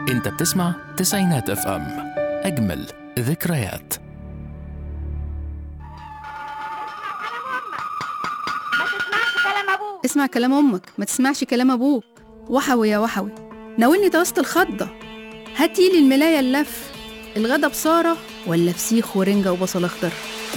انت بتسمع تسعينات اف ام اجمل ذكريات ما تسمعش كلام ابوك اسمع كلام امك ما تسمعش كلام ابوك وحوي يا وحوي ناولني توسط الخضه هاتيلي الملايه اللف الغدا بصاره ولا فسيخ ورنجه وبصل اخضر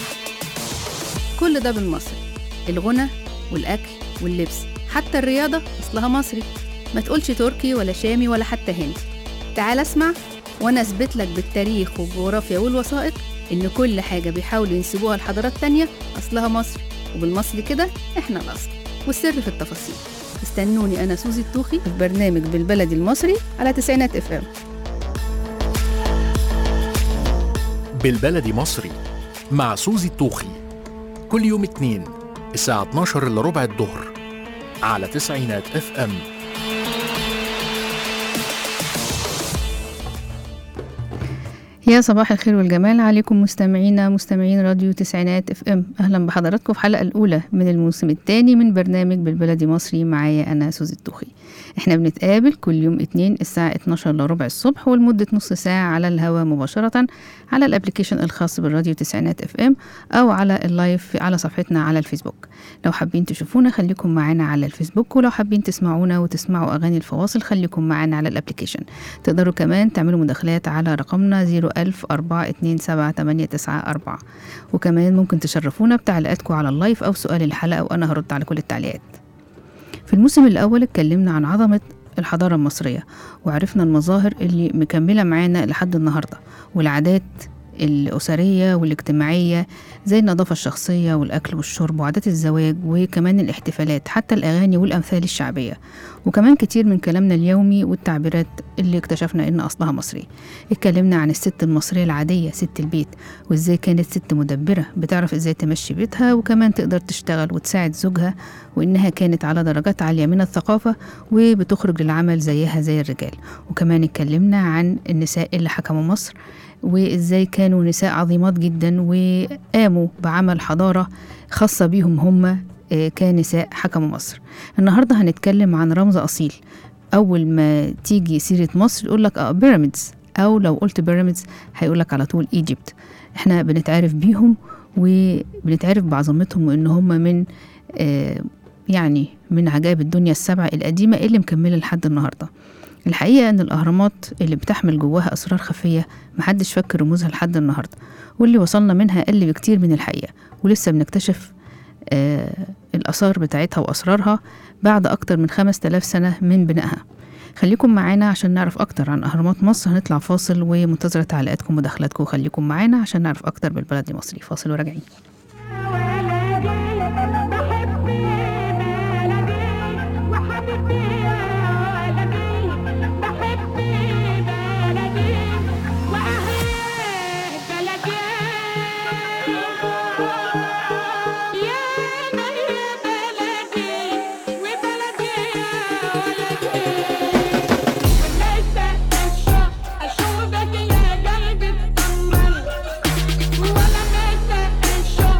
كل ده بالمصري الغنى والاكل واللبس حتى الرياضه اصلها مصري ما تقولش تركي ولا شامي ولا حتى هندي تعال اسمع وانا اثبت لك بالتاريخ والجغرافيا والوثائق ان كل حاجه بيحاولوا ينسبوها لحضارات تانية اصلها مصري وبالمصري كده احنا الاصل والسر في التفاصيل استنوني انا سوزي الطوخي في برنامج بالبلدي المصري على تسعينات اف ام بالبلدي مصري مع سوزي الطوخي كل يوم اتنين الساعة 12 إلا ربع الظهر على تسعينات اف ام يا صباح الخير والجمال عليكم مستمعينا مستمعين راديو تسعينات اف ام اهلا بحضراتكم في الحلقه الاولى من الموسم الثاني من برنامج بالبلدي مصري معايا انا سوزي الطوخي احنا بنتقابل كل يوم اتنين الساعه 12 الا ربع الصبح ولمده نص ساعه على الهواء مباشره على الابلكيشن الخاص بالراديو تسعينات اف ام او على اللايف على صفحتنا على الفيسبوك لو حابين تشوفونا خليكم معانا على الفيسبوك ولو حابين تسمعونا وتسمعوا اغاني الفواصل خليكم معانا على الابلكيشن تقدروا كمان تعملوا مداخلات على رقمنا 010427894 وكمان ممكن تشرفونا بتعليقاتكم على اللايف أو سؤال الحلقة وأنا هرد على كل التعليقات في الموسم الأول اتكلمنا عن عظمة الحضارة المصرية وعرفنا المظاهر اللي مكملة معانا لحد النهاردة والعادات الأسرية والاجتماعية زي النظافة الشخصية والأكل والشرب وعادات الزواج وكمان الاحتفالات حتى الأغاني والأمثال الشعبية وكمان كتير من كلامنا اليومي والتعبيرات اللي اكتشفنا إن أصلها مصري اتكلمنا عن الست المصرية العادية ست البيت وإزاي كانت ست مدبرة بتعرف إزاي تمشي بيتها وكمان تقدر تشتغل وتساعد زوجها وإنها كانت على درجات عالية من الثقافة وبتخرج للعمل زيها زي الرجال وكمان اتكلمنا عن النساء اللي حكموا مصر وإزاي كانوا نساء عظيمات جدا وقاموا بعمل حضارة خاصة بيهم هم آه، كنساء حكموا مصر النهاردة هنتكلم عن رمز أصيل أول ما تيجي سيرة مصر يقول لك اه بيراميدز أو لو قلت بيراميدز هيقول لك على طول ايجيبت احنا بنتعرف بيهم وبنتعرف بعظمتهم وإن هم من آه، يعني من عجائب الدنيا السبع القديمة اللي مكملة لحد النهاردة الحقيقة إن الأهرامات اللي بتحمل جواها أسرار خفية محدش فك رموزها لحد النهاردة واللي وصلنا منها أقل بكتير من الحقيقة ولسه بنكتشف آه الآثار بتاعتها وأسرارها بعد أكتر من 5000 سنة من بنائها خليكم معانا عشان نعرف أكتر عن أهرامات مصر هنطلع فاصل ومنتظرة تعليقاتكم ودخلاتكم خليكم معانا عشان نعرف أكتر بالبلد المصري فاصل وراجعين اشوفك يا قلبي تطمن ولا متى الشوق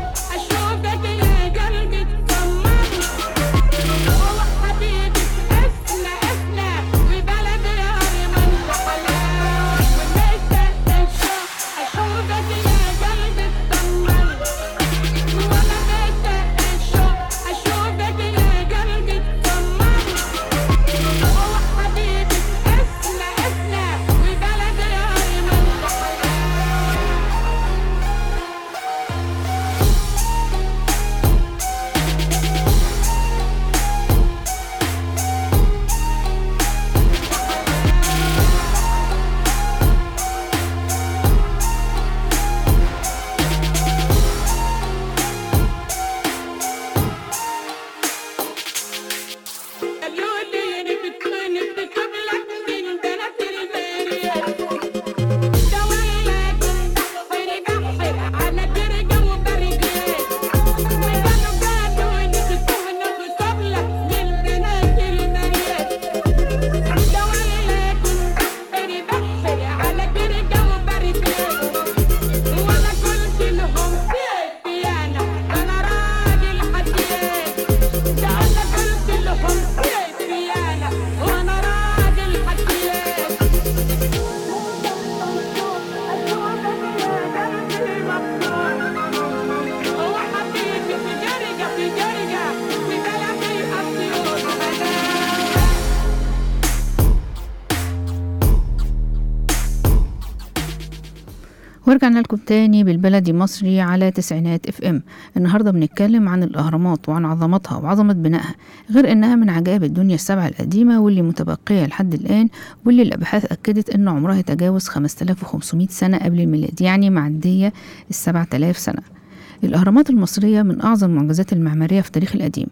ورجعنا لكم تاني بالبلدي مصري على تسعينات اف ام النهارده بنتكلم عن الاهرامات وعن عظمتها وعظمه بنائها غير انها من عجائب الدنيا السبعه القديمه واللي متبقيه لحد الان واللي الابحاث اكدت ان عمرها يتجاوز 5500 سنه قبل الميلاد يعني معديه ال 7000 سنه الأهرامات المصرية من أعظم المعجزات المعمارية في التاريخ القديم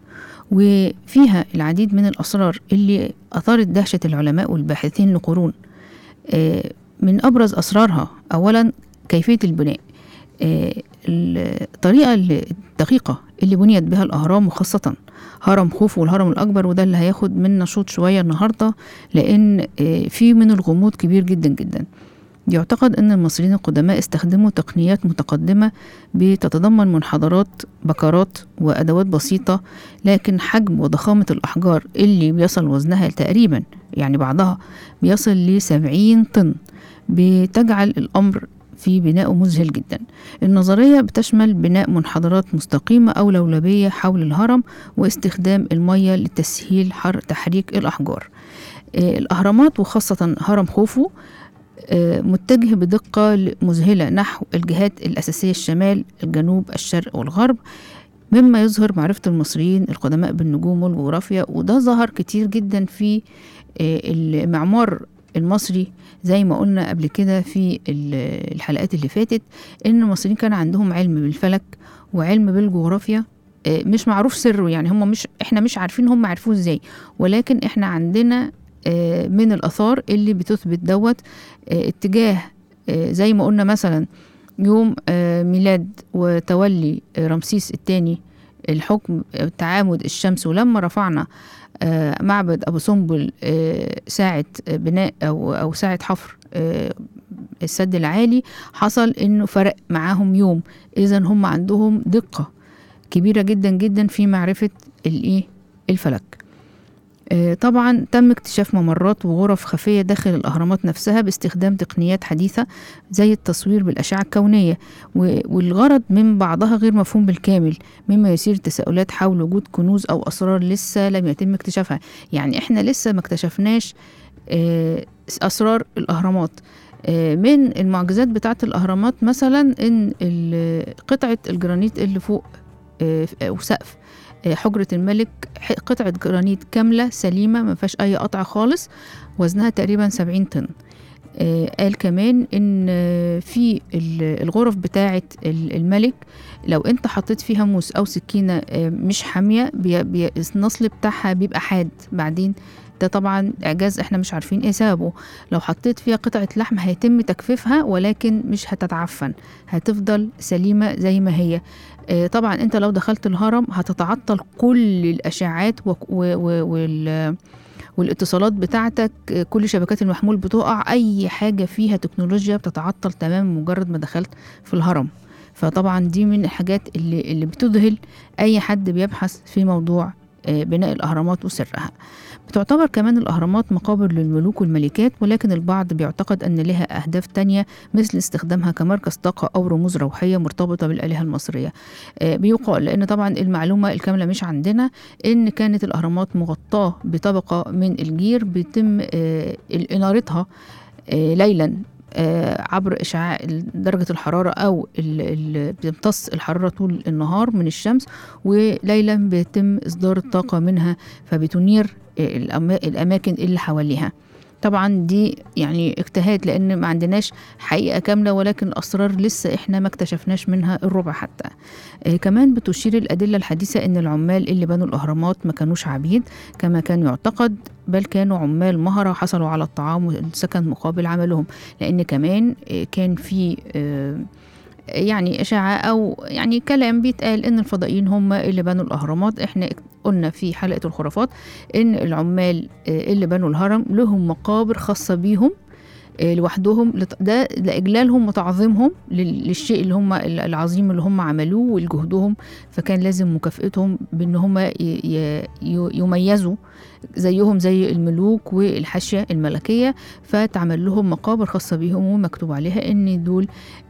وفيها العديد من الأسرار اللي أثارت دهشة العلماء والباحثين لقرون آه، من أبرز أسرارها أولا كيفية البناء آه، الطريقة اللي- الدقيقة اللي بنيت بها الأهرام وخاصة هرم خوفو والهرم الأكبر وده اللي هياخد منا شوط شوية النهاردة لأن آه، في من الغموض كبير جدا جدا يعتقد أن المصريين القدماء استخدموا تقنيات متقدمة بتتضمن منحدرات بكرات وأدوات بسيطة لكن حجم وضخامة الأحجار اللي بيصل وزنها تقريبا يعني بعضها بيصل لسبعين طن بتجعل الأمر في بناء مذهل جدا النظرية بتشمل بناء منحدرات مستقيمة أو لولبية حول الهرم واستخدام المية لتسهيل حر تحريك الأحجار آه، الأهرامات وخاصة هرم خوفو آه، متجه بدقة مذهلة نحو الجهات الأساسية الشمال الجنوب الشرق والغرب مما يظهر معرفة المصريين القدماء بالنجوم والجغرافيا وده ظهر كتير جدا في آه، المعمار المصري زي ما قلنا قبل كده في ال- الحلقات اللي فاتت ان المصريين كان عندهم علم بالفلك وعلم بالجغرافيا آه، مش معروف سره يعني هم مش احنا مش عارفين هم عرفوه ازاي ولكن احنا عندنا آه، من الاثار اللي بتثبت دوت آه، اتجاه آه، زي ما قلنا مثلا يوم آه، ميلاد وتولي آه، رمسيس الثاني الحكم آه، تعامد الشمس ولما رفعنا آه، معبد ابو سمبل آه، ساعه آه، بناء او او ساعه حفر آه، السد العالي حصل انه فرق معاهم يوم اذا هم عندهم دقه كبيره جدا جدا في معرفه الايه الفلك آه، طبعا تم اكتشاف ممرات وغرف خفية داخل الأهرامات نفسها باستخدام تقنيات حديثة زي التصوير بالأشعة الكونية و- والغرض من بعضها غير مفهوم بالكامل مما يثير تساؤلات حول وجود كنوز أو أسرار لسه لم يتم اكتشافها يعني إحنا لسه ما اكتشفناش آه، أسرار الأهرامات آه، من المعجزات بتاعة الأهرامات مثلا إن ال- قطعة الجرانيت اللي فوق آه، وسقف آه، حجرة الملك ح- قطعة جرانيت كاملة سليمة ما فيهاش أي قطع خالص وزنها تقريبا 70 طن آه، قال كمان ان آه، في ال- الغرف بتاعه ال- الملك لو انت حطيت فيها موس او سكينه آه، مش حاميه بي- بي- النصل بتاعها بيبقى حاد بعدين ده طبعا اعجاز احنا مش عارفين ايه سببه لو حطيت فيها قطعه لحم هيتم تجفيفها ولكن مش هتتعفن هتفضل سليمه زي ما هي آه، طبعا انت لو دخلت الهرم هتتعطل كل الاشعاعات و- و- و- وال والاتصالات بتاعتك آه، كل شبكات المحمول بتقع اي حاجه فيها تكنولوجيا بتتعطل تمام مجرد ما دخلت في الهرم فطبعا دي من الحاجات اللي, اللي بتذهل اي حد بيبحث في موضوع آه، بناء الاهرامات وسرها بتعتبر كمان الأهرامات مقابر للملوك والملكات ولكن البعض بيعتقد أن لها أهداف تانية مثل استخدامها كمركز طاقة أو رموز روحية مرتبطة بالآلهة المصرية آه، بيقال لأن طبعا المعلومة الكاملة مش عندنا إن كانت الأهرامات مغطاة بطبقة من الجير بيتم آه، إنارتها آه، ليلا آه، عبر إشعاع درجة الحرارة أو ال- ال- بتمتص الحرارة طول النهار من الشمس وليلا بيتم إصدار الطاقة منها فبتنير آه، الأما- الأماكن اللي حواليها طبعا دي يعني اجتهاد لان ما عندناش حقيقه كامله ولكن الاسرار لسه احنا ما اكتشفناش منها الربع حتى آه كمان بتشير الادله الحديثه ان العمال اللي بنوا الاهرامات ما كانوش عبيد كما كان يعتقد بل كانوا عمال مهره حصلوا على الطعام والسكن مقابل عملهم لان كمان آه كان في آه يعني إشاعة أو يعني كلام بيتقال إن الفضائيين هم اللي بنوا الأهرامات إحنا قلنا في حلقة الخرافات إن العمال آه، اللي بنوا الهرم لهم مقابر خاصة بيهم آه، لوحدهم لت- ده لإجلالهم وتعظيمهم لل- للشيء اللي هم العظيم اللي هم عملوه ولجهدهم فكان لازم مكافئتهم بإن هم ي- ي- ي- يميزوا زيهم زي الملوك والحاشية الملكية فتعمل لهم مقابر خاصة بيهم ومكتوب عليها إن دول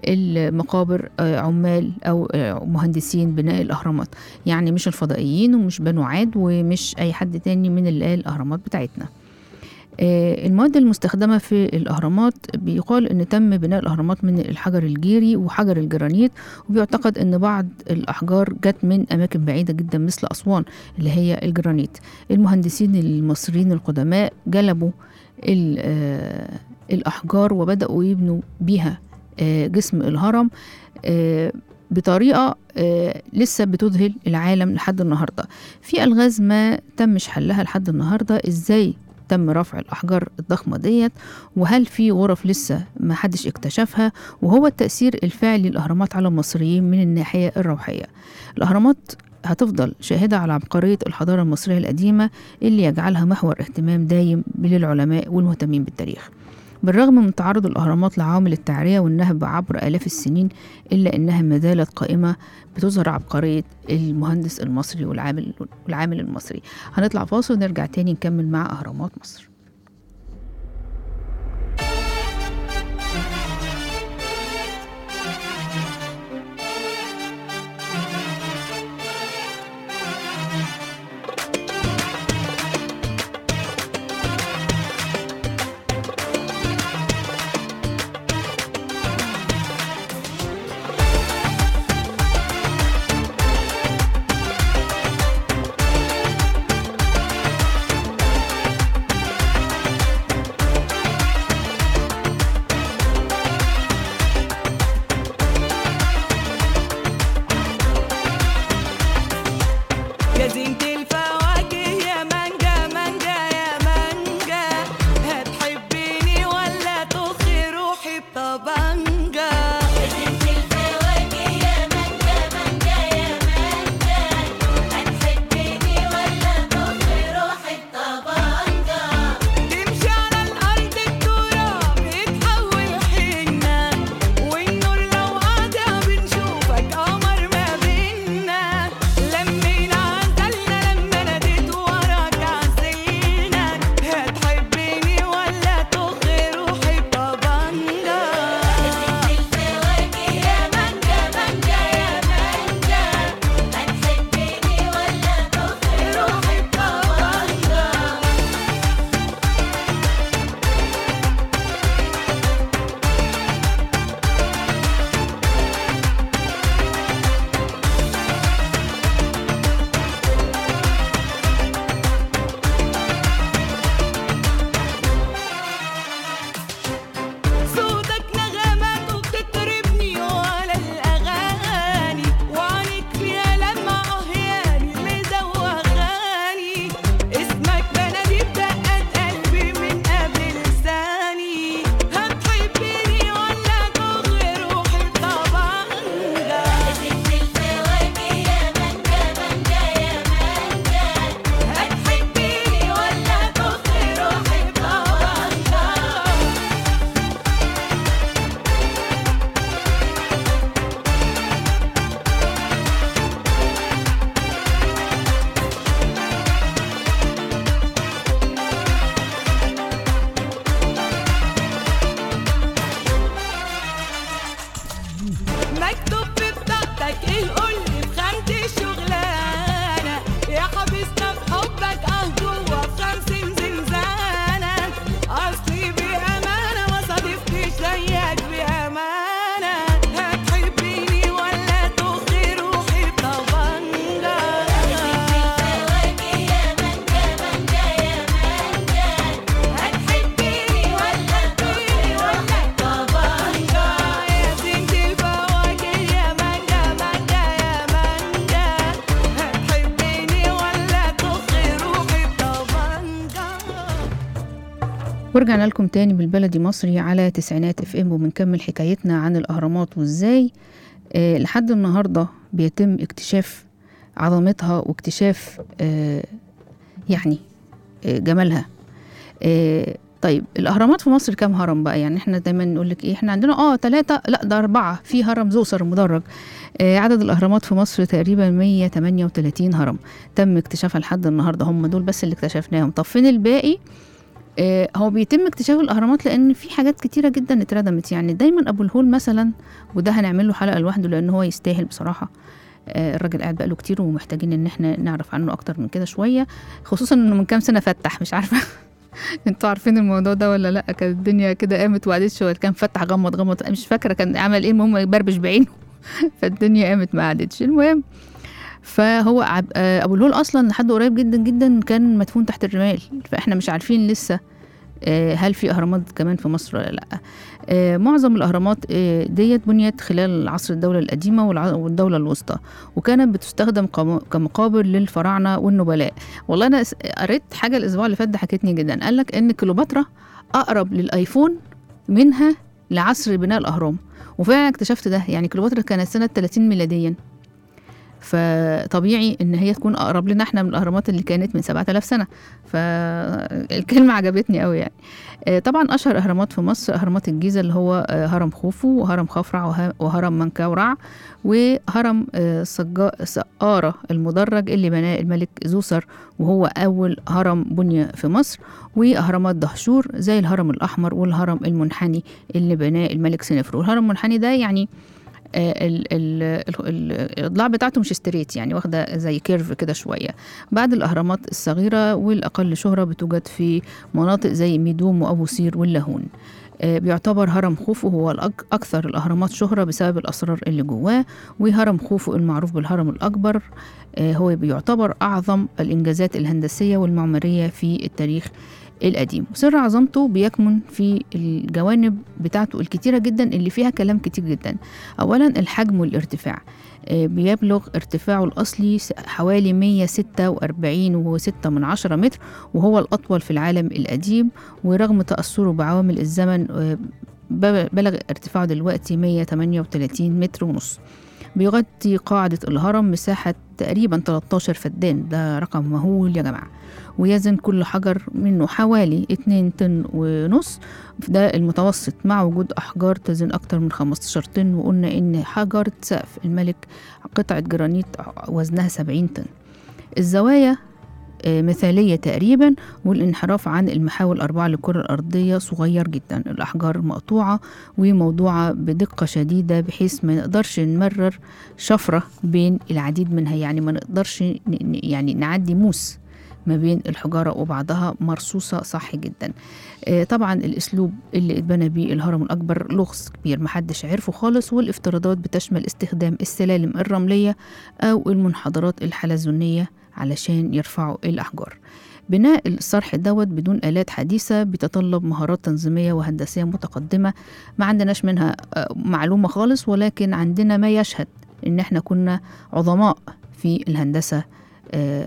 المقابر آه، عمال أو آه، مهندسين بناء الأهرامات يعني مش الفضائيين ومش بنو عاد ومش أي حد تاني من اللي قال الأهرامات بتاعتنا آه، المواد المستخدمة في الأهرامات بيقال إن تم بناء الأهرامات من الحجر الجيري وحجر الجرانيت وبيعتقد إن بعض الأحجار جت من أماكن بعيدة جدا مثل أسوان اللي هي الجرانيت المهندسين المصريين القدماء جلبوا ال- آه، الأحجار وبدأوا يبنوا بيها آه، جسم الهرم آه، بطريقة آه، لسه بتذهل العالم لحد النهاردة في ألغاز ما تمش حلها لحد النهاردة إزاي تم رفع الأحجار الضخمة ديت وهل في غرف لسه ما حدش اكتشفها وهو التأثير الفعلي للأهرامات على المصريين من الناحية الروحية الأهرامات هتفضل شاهدة على عبقرية الحضارة المصرية القديمة اللي يجعلها محور اهتمام دايم للعلماء والمهتمين بالتاريخ بالرغم من تعرض الأهرامات لعوامل التعرية والنهب عبر آلاف السنين إلا أنها ما زالت قائمة بتظهر عبقرية المهندس المصري والعامل والعامل المصري هنطلع فاصل ونرجع تاني نكمل مع أهرامات مصر يا زينة الفواكه يا مانجا مانجا يا مانجا هتحبيني ولا تخي روحي بطبنجة يا زينة الفواكه يا مانجا مانجا يا مانجا هتحبيني ولا تخي روحي بطبنجة تمشي على الأرض التراب يتحول حنة والنور لو قاطع بنشوفك قمر ما بينا لمينا عزلنا لما ناديت وراك عزلنا هتحبني ولا تخي روحي بطبنجة الفواكه يا مانجا مانجا يا مانجا هتحبني ولا تخي روحي بطبنجة صوتك نغمات وبتطربني ولا الأغاني وعنك فيها لما أهياني مزوغاني اسمك بنادي بدقات قلبي من قبل لساني هتحبني ولا تغي روحي بطبنجة الفواكه يا مانجا مانجا يا مانجا هتحبيني ولا تغي روحي بطبنجة مكتوب في بطاقتك ايه قولي في خانة الشغلانة يا حبيسنا في حبك اه جوا في خمسين زنزانة اصلي بأمانة ما صادفتش زيك بأمانة هتحبيني ولا تخي روحي بطبنجة هتحبيني ولا تخي روحي بطبنجة يا زينة الفواكه يا مانجا مانجا يا مانجا هتحبيني ولا تخي روحي بطبنجة ورجعنا لكم تاني بالبلدي مصري على تسعينات اف ام وبنكمل حكايتنا عن الاهرامات وازاي آه لحد النهارده بيتم اكتشاف عظمتها واكتشاف آه يعني آه جمالها آه طيب الاهرامات في مصر كام هرم بقى يعني احنا دايما نقول لك ايه احنا عندنا اه ثلاثة لا ده اربعة في هرم زوسر مدرج آه عدد الاهرامات في مصر تقريبا 138 هرم تم اكتشافها لحد النهارده هم دول بس اللي اكتشفناهم طب فين الباقي آه، هو بيتم اكتشاف الاهرامات لان في حاجات كتيره جدا اتردمت يعني دايما ابو الهول مثلا وده هنعمل له حلقه لوحده لان هو يستاهل بصراحه آه، الراجل قاعد بقاله كتير ومحتاجين ان احنا نعرف عنه اكتر من كده شويه خصوصا انه من كام سنه فتح مش عارفه انتوا عارفين الموضوع ده ولا لا كانت الدنيا كده قامت وبعدين شويه كان فتح غمض غمض مش فاكره كان عمل ايه المهم يبربش بعينه فالدنيا قامت ما قعدتش المهم فهو عب... آه، ابو الهول اصلا لحد قريب جدا جدا كان مدفون تحت الرمال فاحنا مش عارفين لسه آه، هل في اهرامات كمان في مصر ولا لا آه، معظم الاهرامات آه، ديت بنيت خلال عصر الدوله القديمه والع- والدوله الوسطى وكانت بتستخدم كم- كمقابر للفراعنه والنبلاء والله انا س- قريت حاجه الاسبوع اللي فات ضحكتني جدا قال لك ان كليوباترا اقرب للايفون منها لعصر بناء الاهرام وفعلا اكتشفت ده يعني كليوباترا كانت سنه 30 ميلاديا فطبيعي ان هي تكون اقرب لنا احنا من الاهرامات اللي كانت من 7000 سنه فالكلمه عجبتني قوي يعني آه، طبعا اشهر اهرامات في مصر اهرامات الجيزه اللي هو آه، هرم خوفو وهرم خفرع وه- وهرم منكورع وهرم آه، سجا- سقاره المدرج اللي بناه الملك زوسر وهو اول هرم بني في مصر واهرامات دهشور زي الهرم الاحمر والهرم المنحني اللي بناه الملك سنفرو الهرم المنحني ده يعني آه، ال- ال- ال- ال- الاضلاع بتاعته مش ستريت يعني واخده زي كيرف كده شويه بعد الاهرامات الصغيره والاقل شهره بتوجد في مناطق زي ميدوم وابو سير واللاهون آه، بيعتبر هرم خوفو هو الأك- أكثر الأهرامات شهرة بسبب الأسرار اللي جواه وهرم خوفو المعروف بالهرم الأكبر آه، هو بيعتبر أعظم الإنجازات الهندسية والمعمارية في التاريخ القديم وسر عظمته بيكمن في الجوانب بتاعته الكتيرة جدا اللي فيها كلام كتير جدا أولا الحجم والارتفاع آه، بيبلغ ارتفاعه الأصلي س- حوالي 146.6 من عشرة متر وهو الأطول في العالم القديم ورغم تأثره بعوامل الزمن آه، ب- بلغ ارتفاعه دلوقتي 138 متر ونص بيغطي قاعدة الهرم مساحة تقريبا 13 فدان ده رقم مهول يا جماعة ويزن كل حجر منه حوالي 2 طن ونص ده المتوسط مع وجود أحجار تزن أكتر من 15 طن وقلنا إن حجرة سقف الملك قطعة جرانيت وزنها 70 طن الزوايا آه، مثالية تقريبا والانحراف عن المحاور الأربعة للكرة الأرضية صغير جدا الأحجار مقطوعة وموضوعة بدقة شديدة بحيث ما نقدرش نمرر شفرة بين العديد منها يعني ما نقدرش ن- ن- يعني نعدي موس ما بين الحجارة وبعضها مرصوصة صح جدا آه، طبعا الأسلوب اللي اتبنى بيه الهرم الأكبر لغز كبير محدش عرفه خالص والافتراضات بتشمل استخدام السلالم الرملية أو المنحدرات الحلزونية علشان يرفعوا الأحجار بناء الصرح دوت بدون آلات حديثة بيتطلب مهارات تنظيمية وهندسية متقدمة ما عندناش منها آه، معلومة خالص ولكن عندنا ما يشهد إن احنا كنا عظماء في الهندسة آه،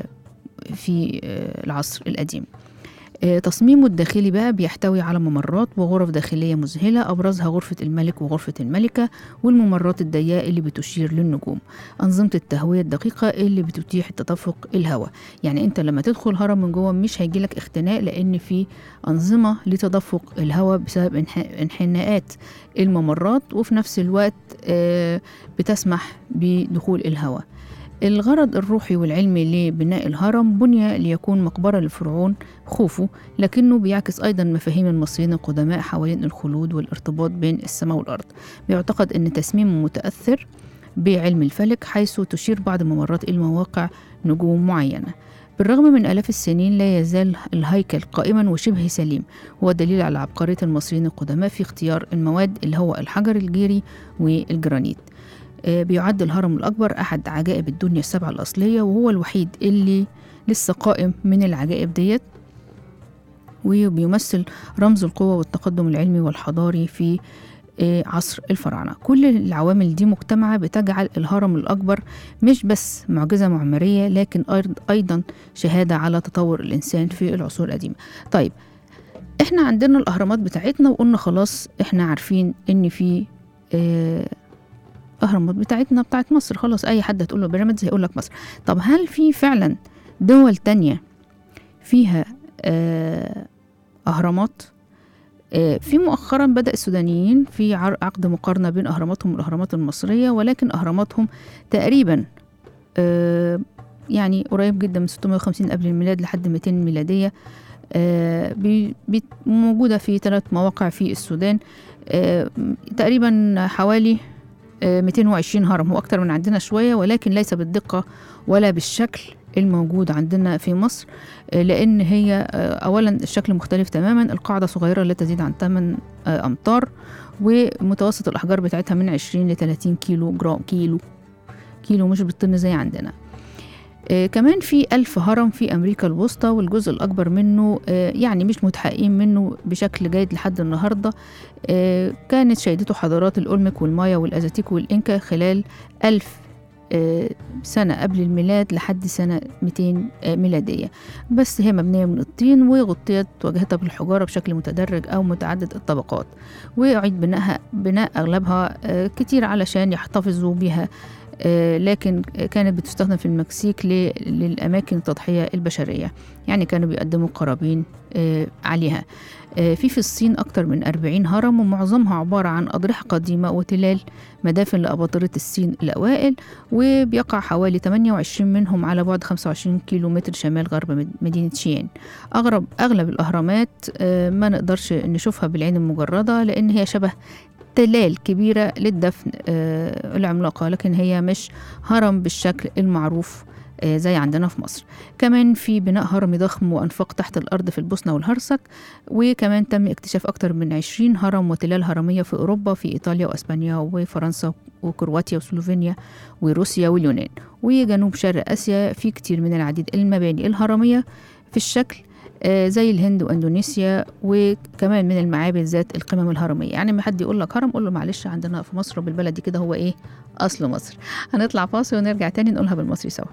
في آه، العصر القديم آه، تصميمه الداخلي بقى بيحتوي على ممرات وغرف داخلية مذهلة أبرزها غرفة الملك وغرفة الملكة والممرات الضيقة اللي بتشير للنجوم أنظمة التهوية الدقيقة اللي بتتيح تدفق الهواء يعني أنت لما تدخل هرم من جوه مش هيجيلك اختناق لأن في أنظمة لتدفق الهواء بسبب انح- انحناءات الممرات وفي نفس الوقت آه، بتسمح بدخول الهواء الغرض الروحي والعلمي لبناء الهرم بني ليكون مقبرة للفرعون خوفو لكنه بيعكس أيضا مفاهيم المصريين القدماء حوالين الخلود والارتباط بين السماء والأرض بيعتقد أن تصميمه متأثر بعلم الفلك حيث تشير بعض الممرات إلى مواقع نجوم معينة بالرغم من آلاف السنين لا يزال الهيكل قائما وشبه سليم هو دليل على عبقرية المصريين القدماء في اختيار المواد اللي هو الحجر الجيري والجرانيت آه، بيعد الهرم الأكبر أحد عجائب الدنيا السبعة الأصلية وهو الوحيد اللي لسه قائم من العجائب ديت وبيمثل رمز القوة والتقدم العلمي والحضاري في آه، عصر الفراعنة كل العوامل دي مجتمعة بتجعل الهرم الأكبر مش بس معجزة معمارية لكن أيض- أيضا شهادة على تطور الإنسان في العصور القديمة طيب احنا عندنا الأهرامات بتاعتنا وقلنا خلاص احنا عارفين ان في آه، اهرامات بتاعتنا بتاعت مصر خلاص اي حد هتقول له بيراميدز هيقول لك مصر طب هل في فعلا دول تانية فيها آه، اهرامات آه، في مؤخرا بدأ السودانيين في عر- عقد مقارنة بين أهراماتهم والأهرامات المصرية ولكن أهراماتهم تقريبا آه، يعني قريب جدا من 650 قبل الميلاد لحد 200 ميلادية آه، بي- بي- موجودة في ثلاث مواقع في السودان آه، تقريبا حوالي آه، 220 هرم هو أكتر من عندنا شوية ولكن ليس بالدقة ولا بالشكل الموجود عندنا في مصر آه، لأن هي آه، أولا الشكل مختلف تماما القاعدة صغيرة لا تزيد عن 8 آه، أمتار ومتوسط الأحجار بتاعتها من 20 ل 30 كيلو جرام كيلو كيلو مش بالطن زي عندنا آه كمان في ألف هرم في أمريكا الوسطى والجزء الأكبر منه آه يعني مش متحققين منه بشكل جيد لحد النهاردة آه كانت شهدته حضارات الأولمك والمايا والأزاتيك والإنكا خلال ألف آه، سنة قبل الميلاد لحد سنة 200 آه، ميلادية بس هي مبنية من الطين وغطيت واجهتها بالحجارة بشكل متدرج أو متعدد الطبقات ويعيد بنائها بناء أغلبها آه، كتير علشان يحتفظوا بها آه، لكن كانت بتستخدم في المكسيك ل- للأماكن التضحية البشرية يعني كانوا بيقدموا قرابين آه، عليها آه، في في الصين أكتر من 40 هرم ومعظمها عبارة عن أضرحة قديمة وتلال مدافن لأباطرة الصين الأوائل وبيقع حوالي 28 منهم على بعد 25 كيلو متر شمال غرب مد- مدينة شيان أغرب أغلب الأهرامات آه، ما نقدرش نشوفها بالعين المجردة لأن هي شبه تلال كبيرة للدفن آه، العملاقة لكن هي مش هرم بالشكل المعروف آه، زي عندنا في مصر كمان في بناء هرمي ضخم وأنفاق تحت الأرض في البوسنة والهرسك وكمان تم اكتشاف أكتر من 20 هرم وتلال هرمية في أوروبا في إيطاليا وأسبانيا وفرنسا وكرواتيا وسلوفينيا وروسيا واليونان وجنوب شرق آسيا في كتير من العديد المباني الهرمية في الشكل آه، زي الهند واندونيسيا وكمان من المعابد ذات القمم الهرميه يعني ما حد يقول لك هرم قول له معلش عندنا في مصر وبالبلدي كده هو ايه اصل مصر هنطلع فاصل ونرجع تاني نقولها بالمصري سوا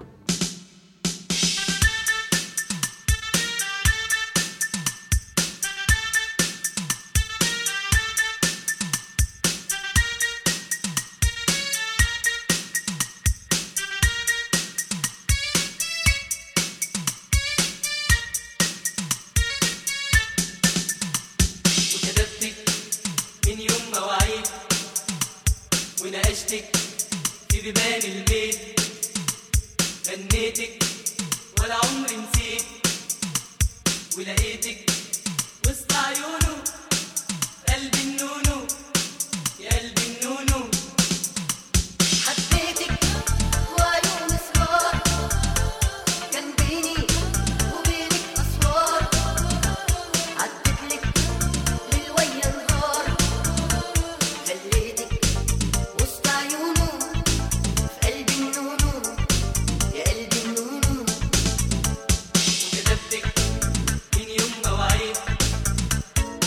وكتبتك من يوم مواعيد وناقشتك في بيبان البيت غنيتك ولا عمري نسيت ولقيتك وسط عيونه قلبي النونو يا قلبي النونو حبيتك وعيون اسرار كان بيني وبينك اسرار عدتلك ليل ويا نهار خليتك وسط عيونه في قلبي النونو يا قلبي النونو وكتبتك من يوم مواعيد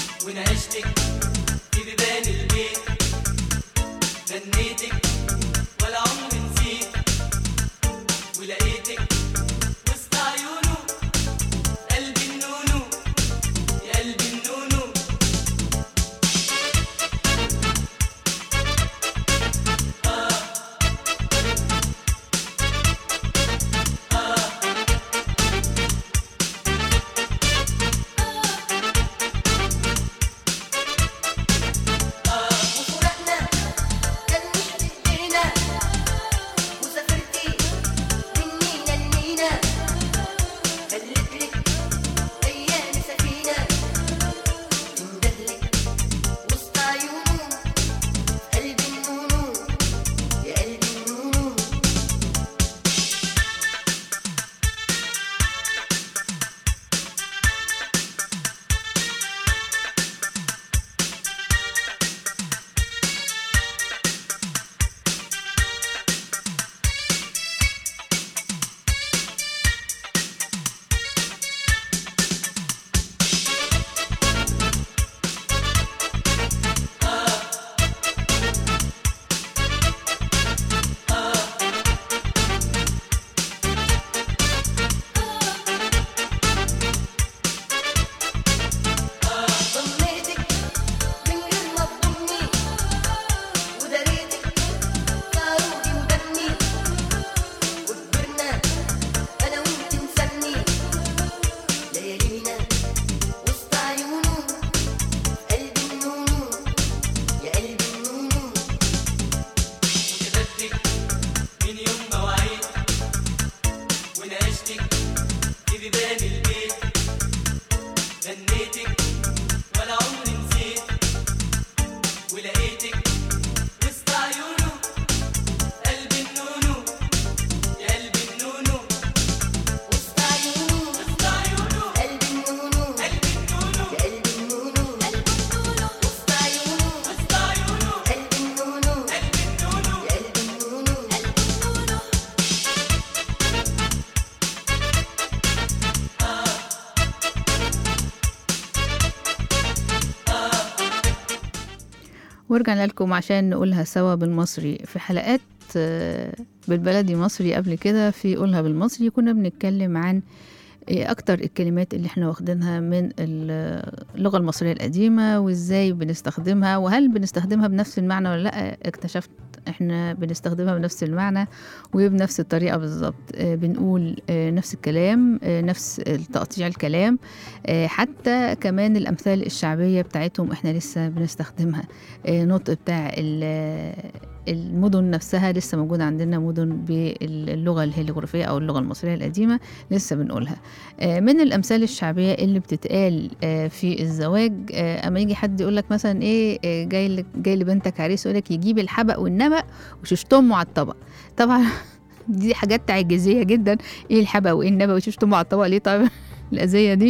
ورجعنا لكم عشان نقولها سوا بالمصري في حلقات آه، بالبلدي مصري قبل كده في قولها بالمصري كنا بنتكلم عن إيه أكتر الكلمات اللي احنا واخدينها من ال- اللغة المصرية القديمة وإزاي بنستخدمها وهل بنستخدمها بنفس المعنى ولا لأ اكتشفت احنا بنستخدمها بنفس المعنى وبنفس الطريقة بالظبط آه، بنقول آه، نفس الكلام آه، نفس تقطيع الكلام آه، حتى كمان الأمثال الشعبية بتاعتهم احنا لسه بنستخدمها آه، نطق بتاع ال- المدن نفسها لسه موجودة عندنا مدن باللغة الهيروغليفية أو اللغة المصرية القديمة لسه بنقولها آه، من الأمثال الشعبية اللي بتتقال آه، في الزواج آه، أما يجي حد يقول لك مثلا إيه آه، جاي لك جاي لبنتك عريس يقول لك يجيب الحبق والنبق وشيشت أمه على الطبق طبعا دي حاجات تعجيزية جدا إيه الحبق وإيه النبق وشيشت أمه على الطبق ليه طيب الأذية دي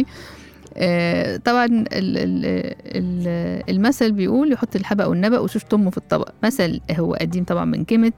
آه، طبعا ال- ال- ال- المثل بيقول يحط الحبق والنبق وشوش امه في الطبق مثل هو قديم طبعا من كلمه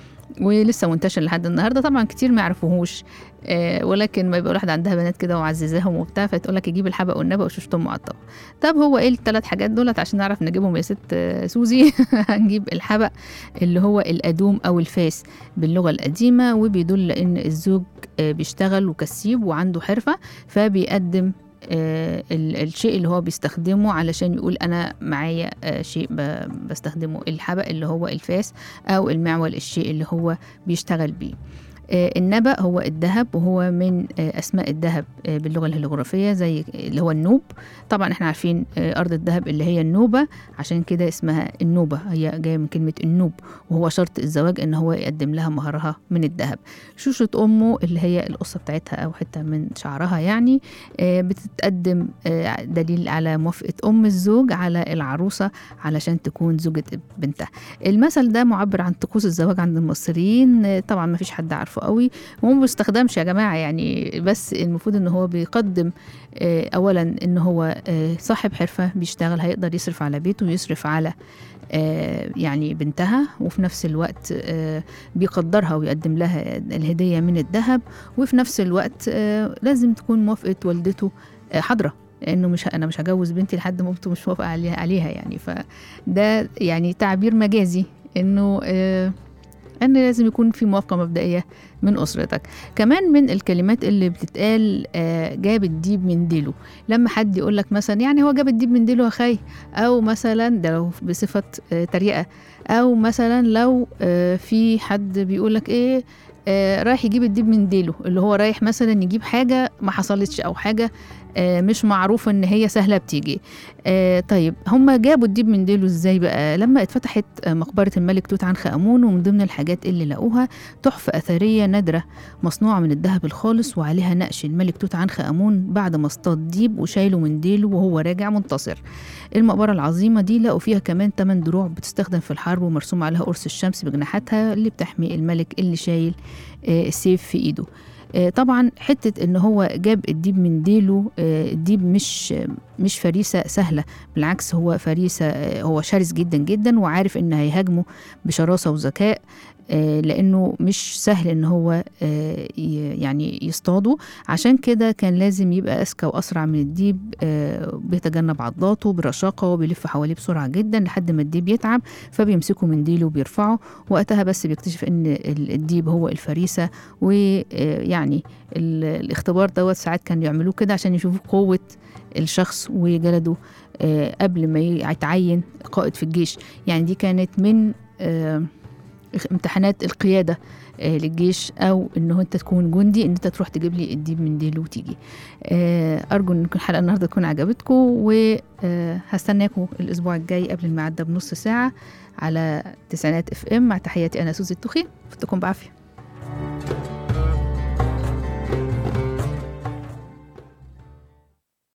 ولسه منتشر لحد النهارده طبعا كتير ما يعرفوهوش آه ولكن ما يبقى واحد عندها بنات كده ومعززاهم وبتاع فتقول لك يجيب الحبق والنبق وشوش امه على الطبق طب هو ايه الثلاث حاجات دولت عشان نعرف نجيبهم يا ست آه، سوزي هنجيب الحبق اللي هو الادوم او الفاس باللغه القديمه وبيدل ان الزوج آه، بيشتغل وكسيب وعنده حرفه فبيقدم آه، ال- الشيء اللي هو بيستخدمه علشان يقول انا معايا آه، شيء ب- بستخدمه الحبق اللي هو الفاس او المعول الشيء اللي هو بيشتغل بيه آه، النبأ هو الذهب وهو من آه، أسماء الذهب آه، باللغة الهيروغليفية زي اللي هو النوب طبعا احنا عارفين آه، أرض الذهب اللي هي النوبة عشان كده اسمها النوبة هي جاية من كلمة النوب وهو شرط الزواج إن هو يقدم لها مهرها من الذهب شوشة أمه اللي هي القصة بتاعتها أو حتة من شعرها يعني آه، بتتقدم آه، دليل على موافقة أم الزوج على العروسة علشان تكون زوجة بنتها المثل ده معبر عن طقوس الزواج عند المصريين آه، طبعا ما فيش حد عارفه قوي وهو ما بيستخدمش يا جماعة يعني بس المفروض ان هو بيقدم آه، اولا ان هو آه، صاحب حرفة بيشتغل هيقدر يصرف على بيته ويصرف على آه، يعني بنتها وفي نفس الوقت آه، بيقدرها ويقدم لها الهدية من الذهب وفي نفس الوقت آه، لازم تكون موافقة والدته آه، حاضرة لانه مش انا مش هجوز بنتي لحد ما مامته مش موافقه عليها عليها يعني فده يعني تعبير مجازي انه آه ان لازم يكون في موافقه مبدئيه من اسرتك كمان من الكلمات اللي بتتقال آه، جاب الديب من ديله لما حد يقول لك مثلا يعني هو جاب الديب من ديله يا خي او مثلا ده لو بصفه آه، تريقه او مثلا لو آه، في حد بيقول لك ايه آه، رايح يجيب الديب من ديله اللي هو رايح مثلا يجيب حاجه ما حصلتش او حاجه آه، مش معروفه ان هي سهله بتيجي آه، طيب هم جابوا الديب من ديله ازاي بقى لما اتفتحت آه، مقبره الملك توت عنخ امون ومن ضمن الحاجات اللي لقوها تحفه اثريه نادره مصنوعه من الذهب الخالص وعليها نقش الملك توت عنخ امون بعد ما اصطاد ديب وشايله من ديله وهو راجع منتصر المقبره العظيمه دي لقوا فيها كمان 8 دروع بتستخدم في الحرب ومرسوم عليها قرص الشمس بجناحاتها اللي بتحمي الملك اللي شايل آه، السيف في ايده آه، طبعا حته ان هو جاب الديب من ديله آه، الديب مش مش فريسه سهله بالعكس هو فريسه آه، هو شرس جدا جدا وعارف ان هيهاجمه بشراسه وذكاء آه، لانه مش سهل ان هو آه، ي- يعني يصطاده عشان كده كان لازم يبقى اذكى واسرع من الديب آه، بيتجنب عضاته برشاقه وبيلف حواليه بسرعه جدا لحد ما الديب يتعب فبيمسكه من ديله وبيرفعه وقتها بس بيكتشف ان ال- الديب هو الفريسه ويعني الاختبار دوت ساعات كانوا يعملوه كده عشان يشوفوا قوه الشخص وجلده آه، قبل ما يتعين قائد في الجيش يعني دي كانت من آه، امتحانات القيادة آه، للجيش أو إن هو أنت تكون جندي إن أنت تروح تجيب لي الديب من ديله وتيجي آه، أرجو إن تكون الحلقة النهاردة تكون عجبتكم وهستناكم الأسبوع الجاي قبل الميعاد ده بنص ساعة على تسعينات اف ام مع تحياتي أنا سوزي التوخي فتكم بعافية